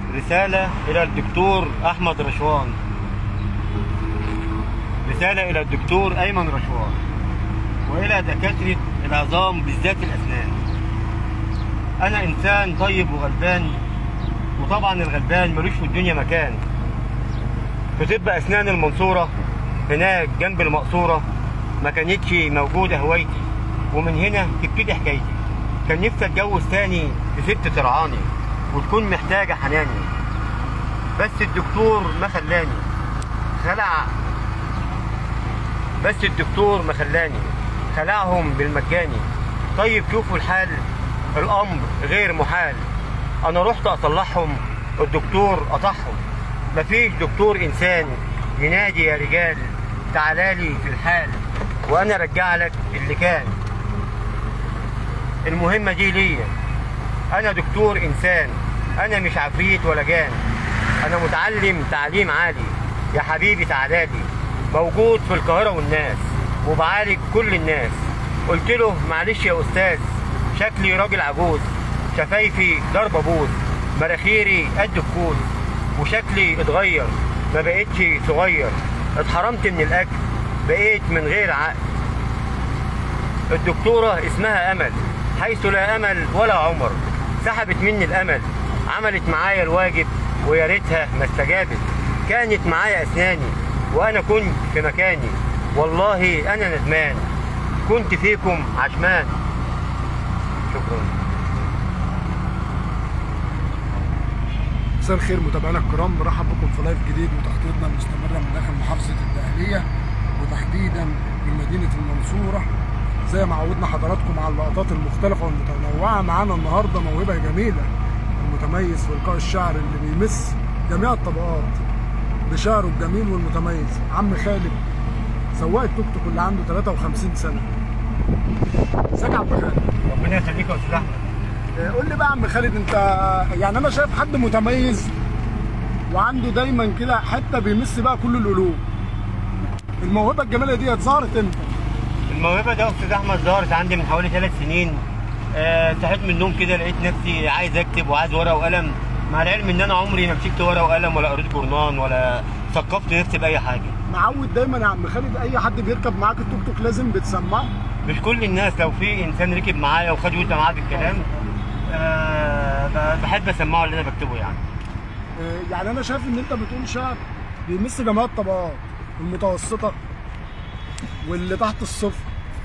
رسالة إلى الدكتور أحمد رشوان رسالة إلى الدكتور أيمن رشوان وإلى دكاترة العظام بالذات الأسنان أنا إنسان طيب وغلبان وطبعا الغلبان ملوش في الدنيا مكان في طب أسنان المنصورة هناك جنب المقصورة ما كانتش موجودة هوايتي ومن هنا تبتدي حكايتي كان نفسي اتجوز تاني في ست ترعاني وتكون محتاجة حناني بس الدكتور ما خلاني خلع بس الدكتور ما خلاني خلعهم بالمجاني طيب شوفوا الحال الامر غير محال انا رحت اصلحهم الدكتور قطعهم مفيش دكتور انسان ينادي يا رجال تعالالي في الحال وانا ارجع لك اللي كان المهمة دي ليا انا دكتور انسان انا مش عفريت ولا جان انا متعلم تعليم عالي يا حبيبي تعالالي موجود في القاهرة والناس وبعالج كل الناس قلت له معلش يا استاذ شكلي راجل عجوز شفايفي ضربة بوز مراخيري قد الكوز وشكلي اتغير ما بقتش صغير اتحرمت من الاكل بقيت من غير عقل الدكتورة اسمها امل حيث لا امل ولا عمر سحبت مني الامل عملت معايا الواجب ويا ريتها ما استجابت كانت معايا اسناني وانا كنت في مكاني والله انا ندمان كنت فيكم عشمان شكرا مساء الخير متابعينا الكرام برحب بكم في لايف جديد وتغطيتنا المستمره من داخل محافظه الدقهليه وتحديدا من مدينه المنصوره زي ما عودنا حضراتكم على اللقطات المختلفه والمتنوعه معانا النهارده موهبه جميله المتميز في القاء الشعر اللي بيمس جميع الطبقات بشعره الجميل والمتميز عم خالد سواق التوك توك اللي عنده 53 سنه ازيك يا عم خالد ربنا يخليك يا استاذ احمد آه، قول لي بقى يا عم خالد انت يعني انا شايف حد متميز وعنده دايما كده حته بيمس بقى كل القلوب الموهبه الجميله دي ظهرت امتى؟ الموهبه ده يا استاذ احمد ظهرت عندي من حوالي ثلاث سنين آه، صحيت من النوم كده لقيت نفسي عايز اكتب وعايز ورقه وقلم مع العلم ان انا عمري ما مسكت ورقه وقلم ولا قريت جورنان ولا ثقفت نفسي باي حاجه معود دايما يا عم خالد اي حد بيركب معاك التوك توك لازم بتسمعه مش كل الناس لو في انسان ركب معايا وخد ودة معاه في الكلام آه ب- بحب اسمعه اللي انا بكتبه يعني آه، يعني انا شايف ان انت بتقول شعر بيمس جميع الطبقات المتوسطه واللي تحت الصفر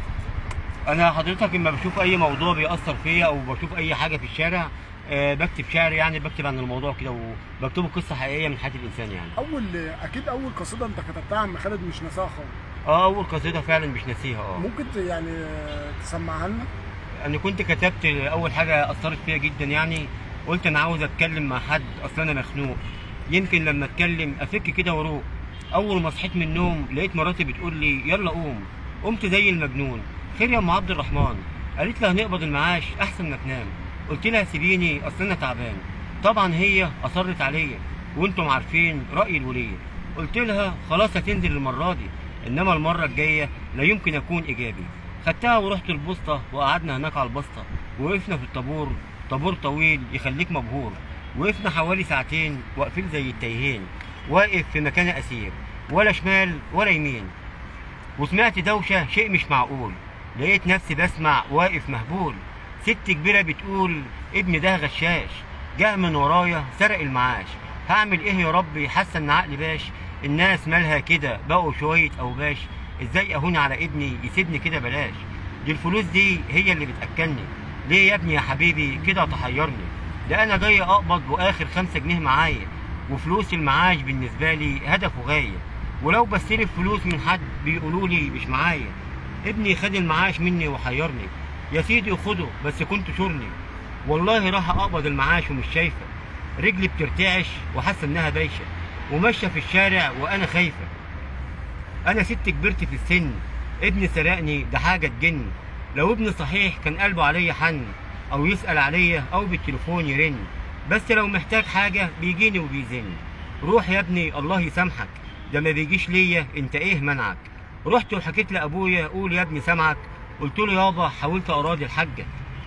انا حضرتك لما بشوف اي موضوع بيأثر فيا او بشوف اي حاجه في الشارع آه بكتب شعر يعني بكتب عن الموضوع كده وبكتبه قصه حقيقيه من حياه الانسان يعني اول اكيد اول قصيده انت كتبتها يا عم خالد مش ناساها خالص اه اول قصيده فعلا مش ناسيها اه ممكن ت- يعني آه، تسمعها لنا انا كنت كتبت اول حاجه اثرت فيا جدا يعني قلت انا عاوز اتكلم مع حد اصل انا مخنوق يمكن لما اتكلم افك كده واروق اول ما صحيت من النوم لقيت مراتي بتقول لي يلا قوم قمت زي المجنون خير يا ام عبد الرحمن قالت لي هنقبض المعاش احسن ما تنام قلت لها سيبيني اصل انا تعبان طبعا هي اصرت عليا وانتم عارفين راي الوليه قلت لها خلاص هتنزل المره دي انما المره الجايه لا يمكن اكون ايجابي خدتها ورحت البوسطه وقعدنا هناك على البسطه وقفنا في الطابور طابور طويل يخليك مبهور وقفنا حوالي ساعتين واقفين زي التايهين واقف في مكان اسير ولا شمال ولا يمين وسمعت دوشه شيء مش معقول لقيت نفسي بسمع واقف مهبول ست كبيره بتقول ابني ده غشاش جه من ورايا سرق المعاش هعمل ايه يا ربي حاسه ان عقلي باش الناس مالها كده بقوا شويه اوباش ازاي اهون على ابني يسيبني كده بلاش دي الفلوس دي هي اللي بتاكلني ليه يا ابني يا حبيبي كده تحيرني ده انا جاي اقبض واخر خمسة جنيه معايا وفلوس المعاش بالنسبه لي هدف وغايه ولو بستلف فلوس من حد بيقولوا لي مش معايا ابني خد المعاش مني وحيرني يا سيدي خده بس كنت شورني والله راح اقبض المعاش ومش شايفه رجلي بترتعش وحاسه انها بايشه وماشيه في الشارع وانا خايفه انا ست كبرت في السن ابني سرقني ده حاجه تجن لو ابني صحيح كان قلبه عليا حن او يسال عليا او بالتليفون يرن بس لو محتاج حاجه بيجيني وبيزن روح يا ابني الله يسامحك ده ما بيجيش ليا انت ايه منعك رحت وحكيت لابويا قول يا ابني سامعك قلت له يابا حاولت اراضي الحاجه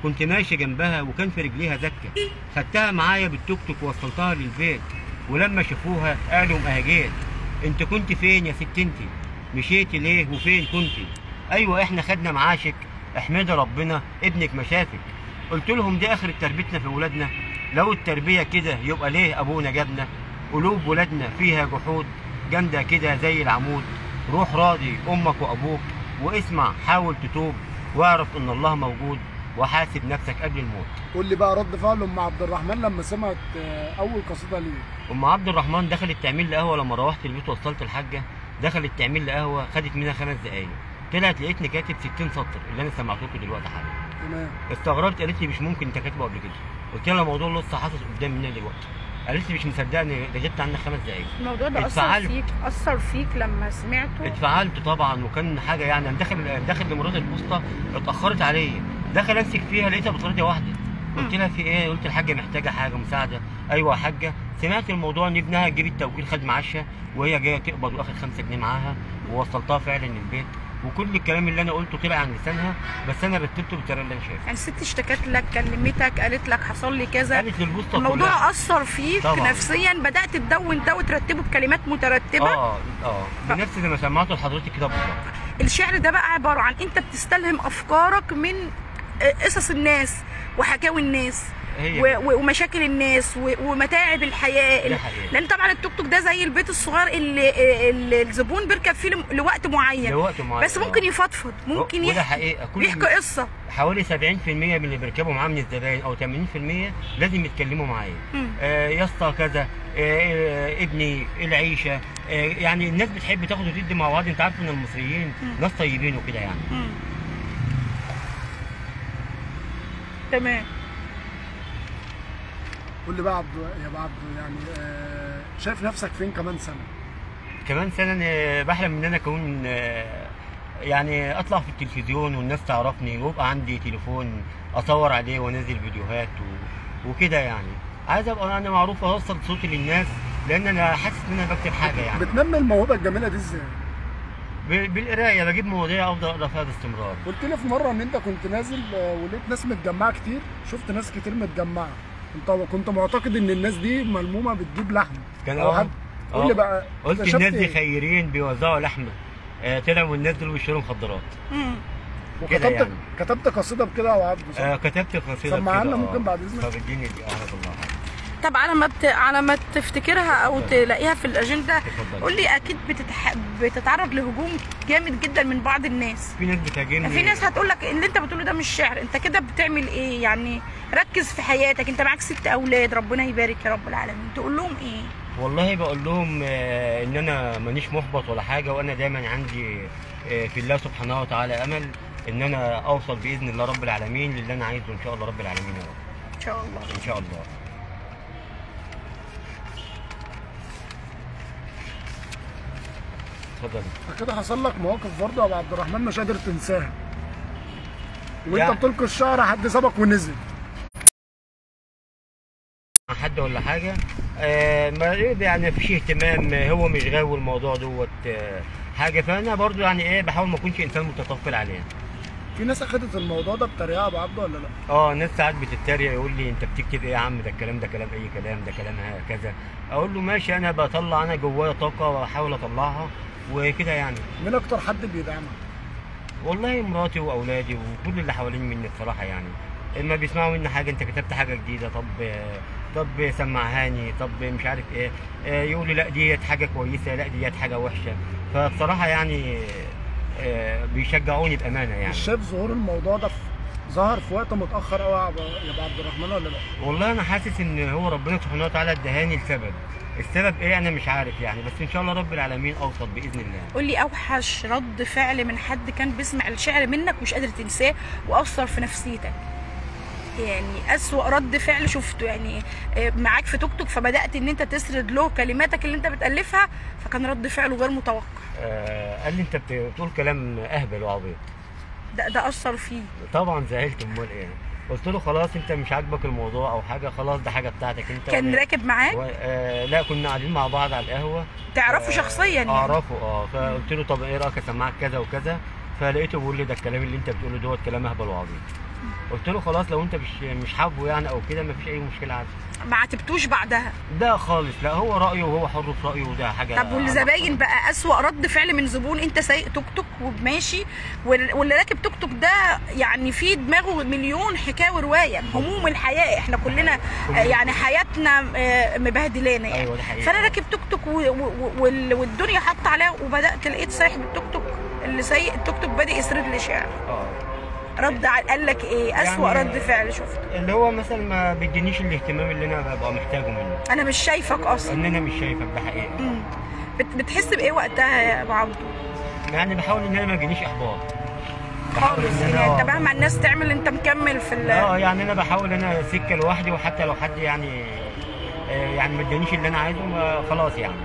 كنت ماشي جنبها وكان في رجليها زكه خدتها معايا بالتوك توك ووصلتها للبيت ولما شافوها قالوا ما جيت انت كنت فين يا ست انت مشيتي ليه وفين كنت ايوه احنا خدنا معاشك احمدي ربنا ابنك ما شافك قلت لهم دي اخر تربيتنا في ولادنا لو التربيه كده يبقى ليه ابونا جابنا قلوب ولادنا فيها جحود جامده كده زي العمود روح راضي امك وابوك واسمع حاول تتوب واعرف ان الله موجود وحاسب نفسك قبل الموت قول لي بقى رد فعل ام عبد الرحمن لما سمعت آه، اول قصيده ليه ام عبد الرحمن دخلت تعمل لي قهوه لما روحت البيت وصلت الحاجه دخلت تعمل لي قهوه خدت منها خمس دقايق طلعت لقيتني كاتب 60 سطر اللي انا سمعته لكم دلوقتي حالا تمام استغربت قالت لي مش ممكن انت كاتبه قبل كده قلت لها الموضوع لسه حاصل قدام مني دلوقتي قالت لي مش مصدقني ده جبت عنك خمس دقايق الموضوع ده اثر اتفعلت. فيك اثر فيك لما سمعته اتفعلت طبعا وكان حاجه يعني انا داخل داخل لمرات البوسطه اتاخرت عليا داخل امسك فيها لقيتها بترد واحده قلت لها في ايه قلت الحاجه محتاجه حاجه مساعده ايوه يا حاجه سمعت الموضوع ان ابنها جيب التوكيل خد معاشها وهي جايه تقبض واخد 5 جنيه معاها ووصلتها فعلا البيت وكل الكلام اللي انا قلته طلع عن لسانها بس انا رتبته بالطريقه اللي انا شايفها يعني الست اشتكت لك كلمتك قالت لك حصل لي كذا قالت للبوسطه كلها الموضوع اثر فيك طبعاً. نفسيا بدات تدون ده وترتبه بكلمات مترتبه اه اه بنفس زي ما سمعته لحضرتك كده بالظبط الشعر ده بقى عباره عن انت بتستلهم افكارك من آه، قصص الناس وحكاوي الناس هي و- و- ومشاكل الناس و- ومتاعب الحياه ده حقيقي. لان طبعا التوك توك ده زي البيت الصغير اللي اللي الزبون بيركب فيه لم- لوقت معين لوقت معين بس ممكن يفضفض ممكن وده يحكي حقيقه كل يحكي قصه حوالي 70% من اللي بيركبوا معاه من الزباين او 80% لازم يتكلموا معايا مم. آه يا اسطى كذا آه آه ابني العيشه آه يعني الناس بتحب تاخد وتدي مع بعض انت عارف ان المصريين مم. ناس طيبين وكده يعني مم. تمام قول لي بقى عبد يا ابو عبد يعني آه، شايف نفسك فين كمان سنه كمان سنه أنا بحلم ان انا اكون آه، يعني اطلع في التلفزيون والناس تعرفني ويبقى عندي تليفون اصور عليه وانزل فيديوهات و... وكده يعني عايز ابقى انا معروف اوصل صوتي للناس لان انا حاسس ان انا بكتب حاجه يعني بتنمي الموهبه الجميله دي ازاي ب- بالقرايه بجيب مواضيع افضل اقرا فيها باستمرار قلت لي في مره ان انت كنت نازل آه، ولقيت ناس متجمعه كتير شفت ناس كتير متجمعه انت كنت معتقد ان الناس دي ملمومه بتجيب لحم كان أو اه حد قول لي بقى قلت اكتشفت الناس دي إيه؟ خيرين بيوزعوا لحمه آه طلعوا الناس دول بيشتروا مخدرات مم. كده وكتبت يعني. كتبت قصيده بكده يا ابو عبد صح؟ آه كتبت قصيده سمعها كده، لنا آه. ممكن بعد إذنك؟ طب اديني دي اعرف الله طب على ما بت... على ما تفتكرها او تلاقيها في الاجنده اتفضل. قول لي اكيد بتتح... بتتعرض لهجوم جامد جدا من بعض الناس في ناس بتهاجمني في ناس هتقول لك اللي انت بتقوله ده مش شعر انت كده بتعمل ايه يعني ركز في حياتك انت معاك ست اولاد ربنا يبارك يا رب العالمين تقول لهم ايه والله بقول لهم آه ان انا مانيش محبط ولا حاجه وانا دايما عندي آه في الله سبحانه وتعالى امل ان انا اوصل باذن الله رب العالمين للي انا عايزه ان شاء الله رب العالمين يا رب ان شاء الله ان شاء الله اتفضل كده حصل لك مواقف برضه يا ابو عبد الرحمن مش قادر تنساها وانت يعني- بتلقي الشعر حد سبق ونزل مع حد ولا حاجه آه ما يعني مفيش اهتمام آه، هو مش غاوي الموضوع دوت آه حاجه فانا برضو يعني ايه بحاول ما اكونش انسان متطفل عليه في ناس اخدت الموضوع ده بطريقه يا ابو عبد ولا لا اه ناس ساعات بتتريق يقول لي انت بتكتب ايه يا عم ده الكلام ده كلام اي كلام ده كلام كذا اقول له ماشي انا بطلع انا جوايا طاقه واحاول اطلعها وكده يعني مين اكتر حد بيدعمك والله مراتي واولادي وكل اللي حوالين مني بصراحه يعني اما بيسمعوا مني حاجه انت كتبت حاجه جديده طب طب سمعهاني طب مش عارف ايه آه، يقولوا لا ديت حاجه كويسه لا ديت حاجه وحشه فبصراحه يعني آه، بيشجعوني بامانه يعني مش شايف ظهور الموضوع ده في ظهر في وقت متاخر قوي يا أبو- يا ابو عبد الرحمن ولا لا والله انا حاسس ان هو ربنا سبحانه وتعالى ادهاني لسبب السبب ايه انا مش عارف يعني بس ان شاء الله رب العالمين اوصل باذن الله قول لي اوحش رد فعل من حد كان بيسمع الشعر منك ومش قادر تنساه واثر في نفسيتك يعني اسوأ رد فعل شفته يعني آه، معاك في توك توك فبدات ان انت تسرد له كلماتك اللي انت بتالفها فكان رد فعله غير متوقع آه قال لي انت بتقول كلام اهبل وعبيط ده ده اثر فيه طبعا زعلت امال ايه قلت له خلاص انت مش عاجبك الموضوع او حاجه خلاص ده حاجه بتاعتك انت كان وأنا- راكب معاك و... آه لا كنا قاعدين مع بعض على القهوه تعرفه آه، شخصيا يعني اعرفه اه فقلت له طب ايه رايك اسمعك كذا وكذا فلقيته بيقول لي ده الكلام اللي انت بتقوله دوت كلام اهبل وعبيط قلت له خلاص لو انت مش مش حابه يعني او كده مفيش اي مشكله عادي ما عاتبتوش بعدها ده خالص لا هو رايه وهو حر في رايه وده حاجه طب والزباين بقى اسوأ رد فعل من زبون انت سايق توك توك وماشي وال- واللي راكب توك توك ده يعني في دماغه مليون حكايه وروايه هموم الحياه احنا كلنا آه، يعني حياتنا آه، مبهدلانا يعني أيوة، ده حقيقي. فانا راكب توك توك و- و- وال- والدنيا حاطه عليها وبدات لقيت صاحب التوك توك اللي سايق التوك توك بادئ يسرد لي شعر اه رد ع- قال لك ايه اسوأ يعني- رد فعل شفته اللي هو مثلا ما بيدينيش الاهتمام اللي انا ببقى محتاجه منه انا مش شايفك اصلا ان انا مش شايفك ده حقيقي مم. بت- بتحس بايه وقتها يا ابو عبده يعني بحاول ان انا ما يجينيش احباط بحاول خالص إن أنا- يعني انت مهما الناس تعمل انت مكمل في ال اه يعني انا بحاول انا سكه لوحدي وحتى لو حد يعني آه، يعني ما ادانيش اللي انا عايزه ما- خلاص يعني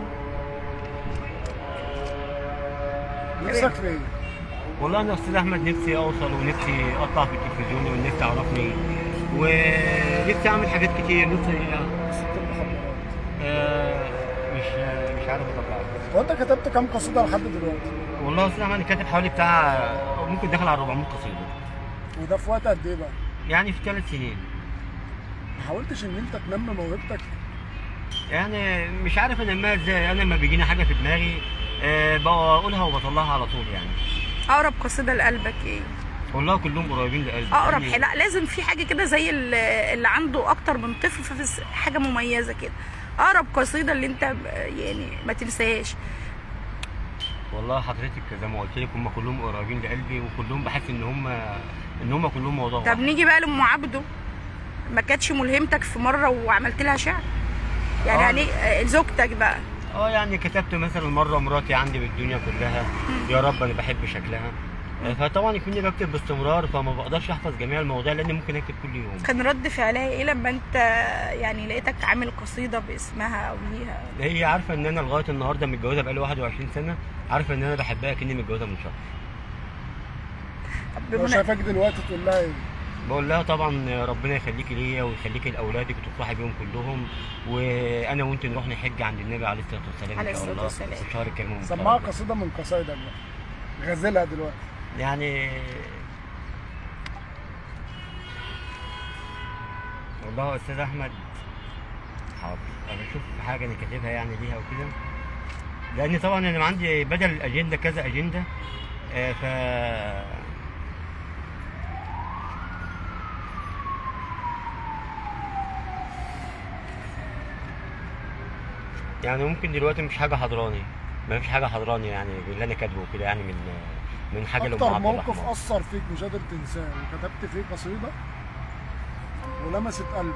نفسك في ايه؟ والله انا استاذ احمد نفسي اوصل ونفسي اطلع في التلفزيون والناس تعرفني ونفسي اعمل حاجات كتير نفسي آه، مش مش عارف اطلع هو انت كتبت كام قصيده لحد دلوقتي؟ والله استاذ احمد كاتب حوالي بتاع ممكن داخل على 400 قصيده وده في وقت قد ايه بقى؟ يعني في ثلاث سنين ما حاولتش ان انت تنمي موهبتك؟ يعني مش عارف انميها ازاي انا لما بيجيني حاجه في دماغي آه، بقولها وبطلعها على طول يعني اقرب قصيده لقلبك ايه والله كلهم قريبين لقلبي اقرب يعني- لا لازم في حاجه كده زي ال- اللي عنده اكتر من طفل ففي س- حاجه مميزه كده اقرب قصيده اللي انت ب- يعني ما تنساهاش والله حضرتك زي ما قلت لك هم كلهم قريبين لقلبي وكلهم بحس ان هم ان هم كلهم موضوع طب واحد. نيجي بقى لام عبده ما كانتش ملهمتك في مره وعملت لها شعر يعني آه. يعني آه، زوجتك بقى اه يعني كتبت مثلا مره مراتي عندي بالدنيا كلها يا رب انا بحب شكلها آه، فطبعا يكونني بكتب باستمرار فما بقدرش احفظ جميع المواضيع لان ممكن اكتب كل يوم كان رد فعلها ايه لما انت يعني لقيتك عامل قصيده باسمها او ليها هي عارفه ان انا لغايه النهارده متجوزه بقالي 21 سنه عارفه ان انا بحبها كاني متجوزه من شهر طب لو بمنا- شايفك دلوقتي تقول لها ايه؟ بقول لها طبعا ربنا يخليكي ليا ويخليكي لاولادك وتفرحي بيهم كلهم وانا وانت نروح نحج عند النبي عليه الصلاه والسلام عليه ان شاء الصلاة الله والسلام. في الشهر الكريم المبارك. سمعها قصيده من قصايدك بقى غزلها دلوقتي يعني والله يا استاذ احمد حاضر انا اشوف حاجه انا كاتبها يعني ليها وكده لان طبعا انا عندي بدل الاجنده كذا اجنده آه، ف يعني ممكن دلوقتي مش حاجه حضراني ما فيش حاجه حضراني يعني اللي انا كاتبه كده يعني من من حاجه لأم اكتر عبد موقف الرحمن. اثر فيك مش قادر تنساه وكتبت فيه قصيده ولمست قلبك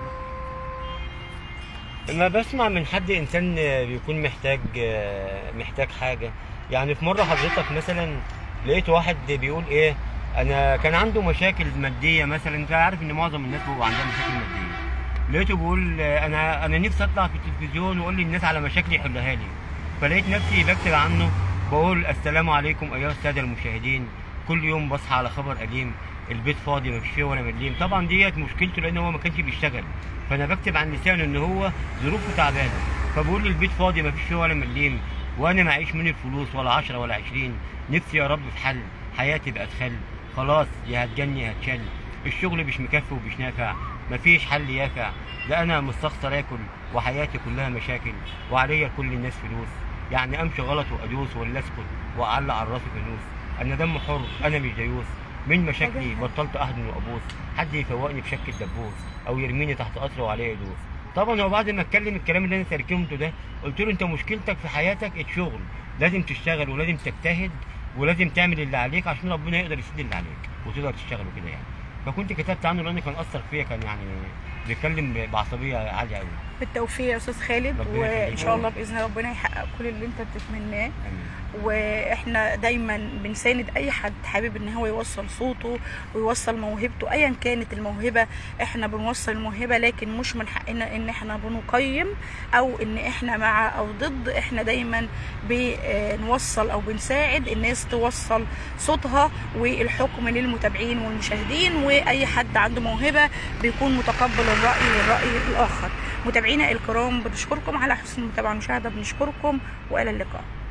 لما بسمع من حد انسان بيكون محتاج محتاج حاجه يعني في مره حضرتك مثلا لقيت واحد بيقول ايه انا كان عنده مشاكل ماديه مثلا انت عارف ان معظم الناس بيبقى عندها مشاكل ماديه لقيته بيقول انا انا نفسي اطلع في التلفزيون واقول للناس على مشاكلي يحلها لي فلقيت نفسي بكتب عنه بقول السلام عليكم ايها الساده المشاهدين كل يوم بصحى على خبر قديم البيت فاضي مفيش فيه ولا مليم طبعا ديت مشكلته لان هو ما كانش بيشتغل فانا بكتب عن لسانه ان هو ظروفه تعبانه فبقول لي البيت فاضي مفيش فيه ولا مليم وانا معيش من الفلوس ولا عشرة ولا عشرين نفسي يا رب في حل حياتي بقت خل خلاص يا هتجني يا هتشل الشغل مش مكفي ومش نافع مفيش حل يافع لا انا مستخسر اكل وحياتي كلها مشاكل وعليا كل الناس فلوس يعني امشي غلط وادوس ولا اسكت واعلق على راسي فانوس انا دم حر انا مش ديوس من مشاكلي بطلت اهدم وابوس حد يفوقني بشك الدبوس او يرميني تحت قطر وعليه يدوس طبعا هو بعد ما اتكلم الكلام اللي انا ترجمته ده قلت له انت مشكلتك في حياتك الشغل لازم تشتغل ولازم تجتهد ولازم تعمل اللي عليك عشان ربنا يقدر يسد اللي عليك وتقدر تشتغل وكده يعني فكنت كتبت عنه لان كان اثر فيا كان يعني بيتكلم بعصبيه عاليه قوي بالتوفيق يا استاذ خالد ربنا وان يخليك. شاء الله باذن الله ربنا يحقق كل اللي انت بتتمناه امين واحنا دايما بنساند اي حد حابب ان هو يوصل صوته ويوصل موهبته ايا كانت الموهبه احنا بنوصل الموهبه لكن مش من حقنا ان احنا بنقيم او ان احنا مع او ضد احنا دايما بنوصل او بنساعد الناس توصل صوتها والحكم للمتابعين والمشاهدين واي حد عنده موهبه بيكون متقبل الراي والراي الاخر متابعينا الكرام بنشكركم على حسن المتابعه والمشاهده بنشكركم والى اللقاء